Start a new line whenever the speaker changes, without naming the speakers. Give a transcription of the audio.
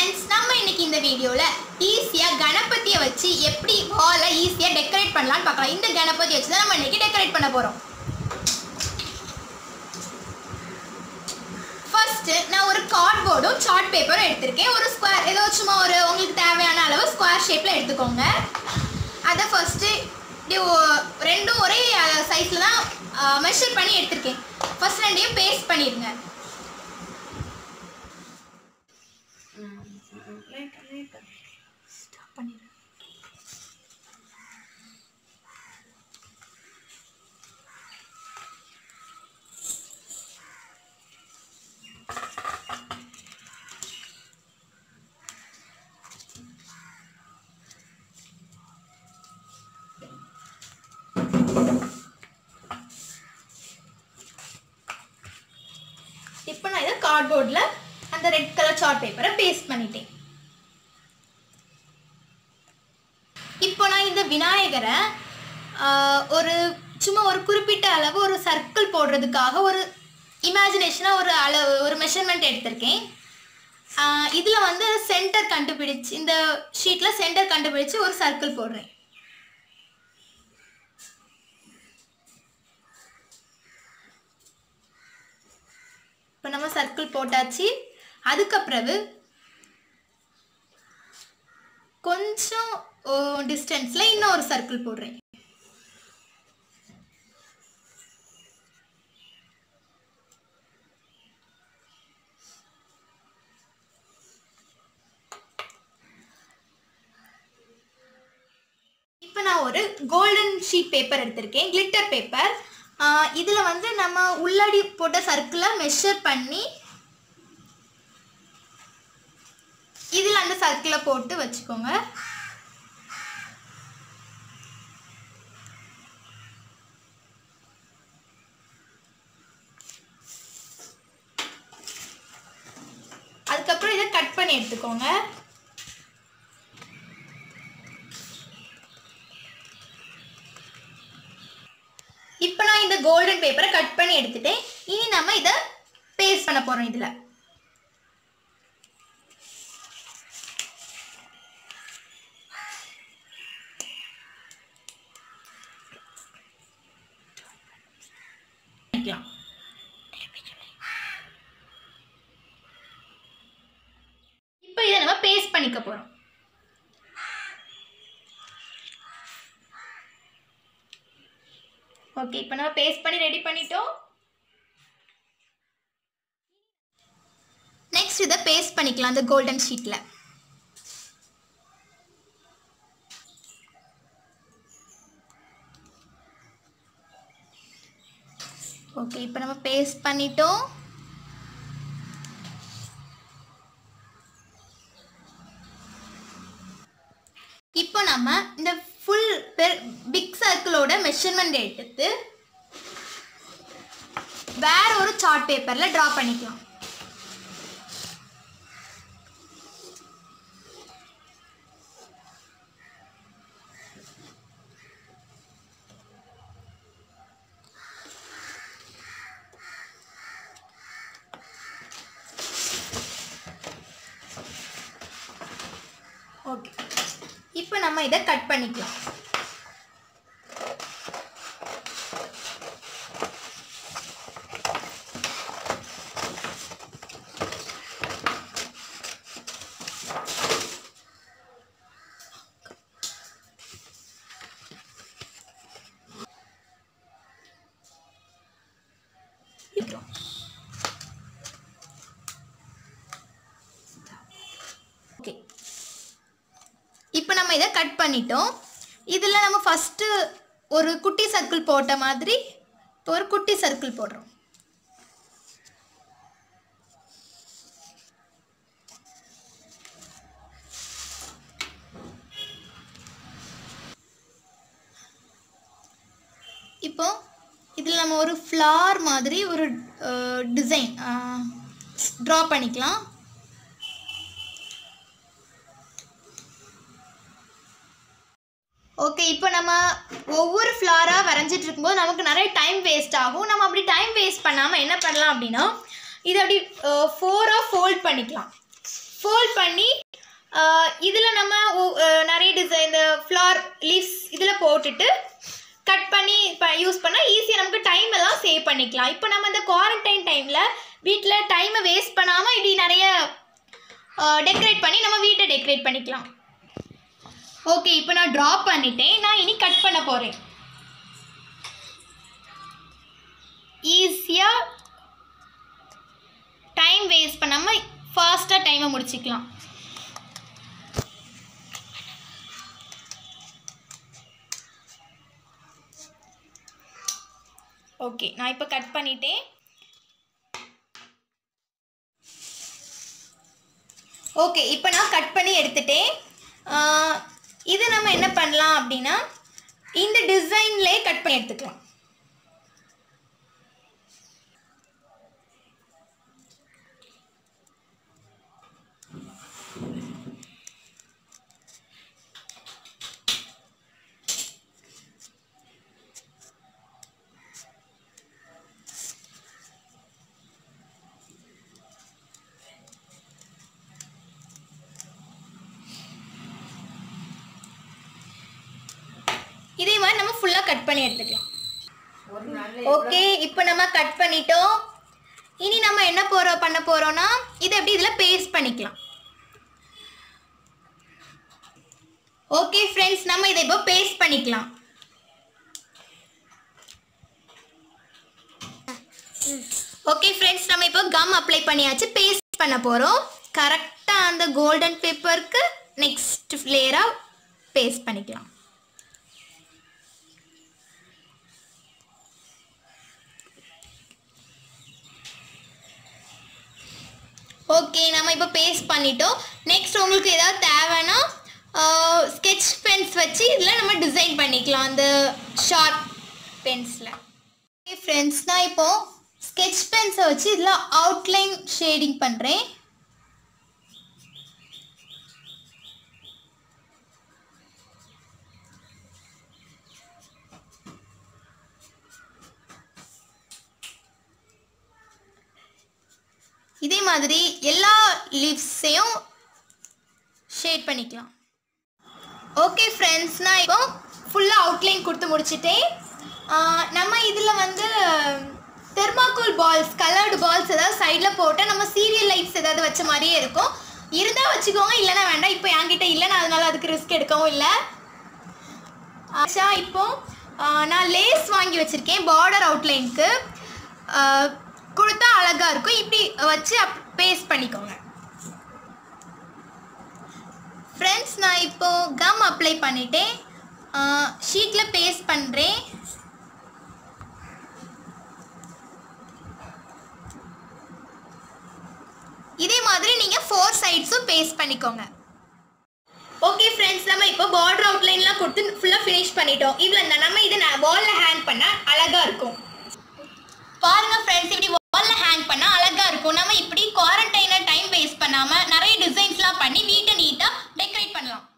friends நம்ம இன்னைக்கு இந்த வீடியோவில் ஈஸியாக கணபதியை வச்சு எப்படி வாலை ஈஸியாக டெக்கரேட் பண்ணலாம்னு பார்க்கலாம் இந்த கணபதி வச்சு தான் நம்ம இன்னைக்கு டெக்கரேட் பண்ண போகிறோம் ஃபர்ஸ்ட்டு நான் ஒரு கார்ட்போர்டும் சார்ட் பேப்பரும் எடுத்திருக்கேன் ஒரு ஸ்கொயர் ஏதோ சும்மா ஒரு உங்களுக்கு தேவையான அளவு ஸ்கொயர் ஷேப்பில் எடுத்துக்கோங்க அதை ஃபஸ்ட்டு இப்படி ஒ- ரெண்டும் ஒரே சைஸில் தான் மெஷர் பண்ணி எடுத்திருக்கேன் ஃபர்ஸ்ட் ரெண்டையும் பேஸ்ட் பண்ணிடுங்க ஸ்டாப் பண்ணிடுங்க இப்போ நான் இதை கார்ட்போர்டில் அந்த ரெட் கலர் சார்ட் பேப்பரை பேஸ்ட் பண்ணிட்டேன் இப்போ நான் இந்த விநாயகரை ஆஹ், ஒரு சும்மா ஒரு குறிப்பிட்ட அளவு ஒரு சர்க்கிள் போடுறதுக்காக ஒரு இமேஜினேஷனாக ஒரு அளவு ஒரு மெஷர்மெண்ட் எடுத்திருக்கேன் இதில் வந்து சென்டர் கண்டுபிடிச்சு இந்த ஷீட்டில் சென்டர் கண்டுபிடிச்சு ஒரு சர்க்கிள் போடுறேன் இப்போ நம்ம சர்க்கிள் போட்டாச்சு அதுக்கப்புறவு கொஞ்சம் டிஸ்டன்ஸில் இன்னொரு சர்க்கிள் போடுறேன் இப்போ நான் ஒரு கோல்டன் ஷீட் பேப்பர் எடுத்திருக்கேன் கிளிட்டர் பேப்பர் இதில் வந்து நம்ம உள்ளடி போட்ட சர்க்கிளை மெஷர் பண்ணி இதில் அந்த சர்க்கிளை போட்டு வச்சுக்கோங்க அதுக்கப்புறம் இதை கட் பண்ணி எடுத்துக்கோங்க இப்போ நான் இந்த கோல்டன் பேப்பரை கட் பண்ணி எடுத்துட்டேன் இனி நம்ம இதை பேஸ்ட் பண்ண போகிறோம் இதில் பண்ணிக்கலாம் இப்போ இதை நம்ம பேஸ்ட் பண்ணிக்க போகிறோம் ஓகே இப்போ நம்ம பேஸ்ட் பண்ணி ரெடி பண்ணிட்டோம் நெக்ஸ்ட் இதை பேஸ்ட் பண்ணிக்கலாம் அந்த கோல்டன் ஷீட்டில் ஓகே இப்போ நம்ம பேஸ்ட் பண்ணிட்டோம் இப்போ நம்ம இந்த ஃபுல் பெர் பிக் சர்க்கிளோட மெஷர்மெண்ட் எடுத்து வேற ஒரு சார்ட் பேப்பரில் ட்ரா பண்ணிக்கலாம் ஓகே இப்போ நம்ம இதை கட் பண்ணிக்கலாம் ஓகே இப்போ நம்ம இதை கட் பண்ணிட்டோம் இதில் நம்ம ஃபஸ்ட்டு ஒரு குட்டி சர்க்கிள் போட்ட மாதிரி இப்போ ஒரு குட்டி சர்க்கிள் போடுறோம் இப்போ இதில் நம்ம ஒரு ஃப்ளார் மாதிரி ஒரு டிசைன் ட்ரா பண்ணிக்கலாம் ஓகே இப்போ நம்ம ஒவ்வொரு ஃப்ளாராக வரைஞ்சிட்டு இருக்கும்போது நமக்கு நிறைய டைம் வேஸ்ட் ஆகும் நம்ம அப்படி டைம் வேஸ்ட் பண்ணாமல் என்ன பண்ணலாம் அப்படின்னா இதை அப்படி ஃபோராக ஃபோல்ட் பண்ணிக்கலாம் ஃபோல்ட் பண்ணி இதில் நம்ம ஒ- அஹ், நிறைய டிசைன் இந்த ஃப்ளார் லீவ்ஸ் இதில் போட்டுட்டு கட் பண்ணி இப்போ யூஸ் பண்ணால் ஈஸியாக நமக்கு டைம் எல்லாம் சேவ் பண்ணிக்கலாம் இப்போ நம்ம இந்த குவாரண்டைன் டைமில் வீட்டில் டைமை வேஸ்ட் பண்ணாமல் இப்படி நிறைய டெக்கரேட் பண்ணி நம்ம வீட்டை டெக்கரேட் பண்ணிக்கலாம் ஓகே இப்போ நான் ட்ரா பண்ணிட்டேன் நான் இனி கட் பண்ண போகிறேன் ஈஸியாக டைம் வேஸ்ட் பண்ணாமல் ஃபாஸ்ட்டாக டைமை முடிச்சுக்கலாம் ஓகே நான் இப்போ கட் பண்ணிட்டேன் ஓகே இப்போ நான் கட் பண்ணி எடுத்துட்டேன் ஆஹ், இது நம்ம என்ன பண்ணலாம் அப்படின்னா இந்த டிசைன்லேயே கட் பண்ணி எடுத்துக்கலாம் இதே மாதிரி நம்ம ஃபுல்லாக கட் பண்ணி எடுத்துக்கலாம் ஓகே இப்போ நம்ம கட் பண்ணிட்டோம் இனி நம்ம என்ன போகிறோம் பண்ண போகிறோம்னா இதை எப்படி இதில் பேஸ்ட் பண்ணிக்கலாம் ஓகே ஃப்ரெண்ட்ஸ் நம்ம இதை இப்போ பேஸ்ட் பண்ணிக்கலாம் ஓகே ஃப்ரெண்ட்ஸ் நம்ம இப்போ கம் அப்ளை பண்ணியாச்சு பேஸ்ட் பண்ண போகிறோம் கரெக்டாக அந்த கோல்டன் பேப்பருக்கு நெக்ஸ்ட் லேயராக பேஸ்ட் பண்ணிக்கலாம் ஓகே நம்ம இப்போ பேஸ்ட் பண்ணிட்டோம் நெக்ஸ்ட் உங்களுக்கு ஏதாவது தேவைன்னா ஸ்கெட்ச் பென்ஸ் வச்சு இதில் நம்ம டிசைன் பண்ணிக்கலாம் அந்த ஷார்ப் பென்ஸில் ஓகே ஃப்ரெண்ட்ஸ் நான் இப்போ ஸ்கெட்ச் பென்ஸை வச்சு இதில் அவுட்லைன் ஷேடிங் பண்ணுறேன் இதே மாதிரி எல்லா லீவ்ஸையும் ஷேட் பண்ணிக்கலாம் ஓகே ஃப்ரெண்ட்ஸ் நான் இப்போ ஃபுல்லாக அவுட்லைன் கொடுத்து முடிச்சிட்டேன் ஆஹ் நம்ம இதில் வந்து தெர்மாக்கோல் பால்ஸ் கலர்டு பால்ஸ் ஏதாவது சைடில் போட்டு நம்ம சீரியல் லைட்ஸ் ஏதாவது வச்ச மாதிரியே இருக்கும் இருந்தால் வச்சுக்கோங்க இல்லைன்னா வேண்டாம் இப்போ என்கிட்ட இல்லை நான் அதனால அதுக்கு ரிஸ்க் எடுக்கவும் இல்லை ஆஷா இப்போ ஆஹ், நான் லேஸ் வாங்கி வச்சுருக்கேன் பார்டர் அவுட்லைனுக்கு கொடுத்தா அழகாக இருக்கும் இப்படி வச்சு அப் பேஸ்ட் பண்ணிக்கோங்க ஃப்ரெண்ட்ஸ் நான் இப்போ கம் அப்ளை பண்ணிட்டேன் ஷீட்டில் பேஸ்ட் பண்ணுறேன் இதே மாதிரி நீங்கள் ஃபோர் சைட்ஸும் பேஸ்ட் பண்ணிக்கோங்க ஓகே ஃப்ரெண்ட்ஸ் நம்ம இப்போ பார்டர் அவுட்லைன்லாம் கொடுத்து ஃபுல்லாக ஃபினிஷ் பண்ணிட்டோம் இவ்வளோ தான் நம்ம இதை நான் வாலில் ஹேங் பண்ணால் அழகாக இருக்கும் பாருங்க ஃப்ரெண்ட்ஸ் இப்படி வாலில் ஹேங் பண்ணால் அழகாக இருக்கும் நம்ம இப்படி குவாரண்டைனை டைம் வேஸ்ட் பண்ணாமல் நிறைய டிசைன்ஸ்லாம் பண்ணி வீட்டை நீட்டாக டெக்கரேட் பண்ணலாம்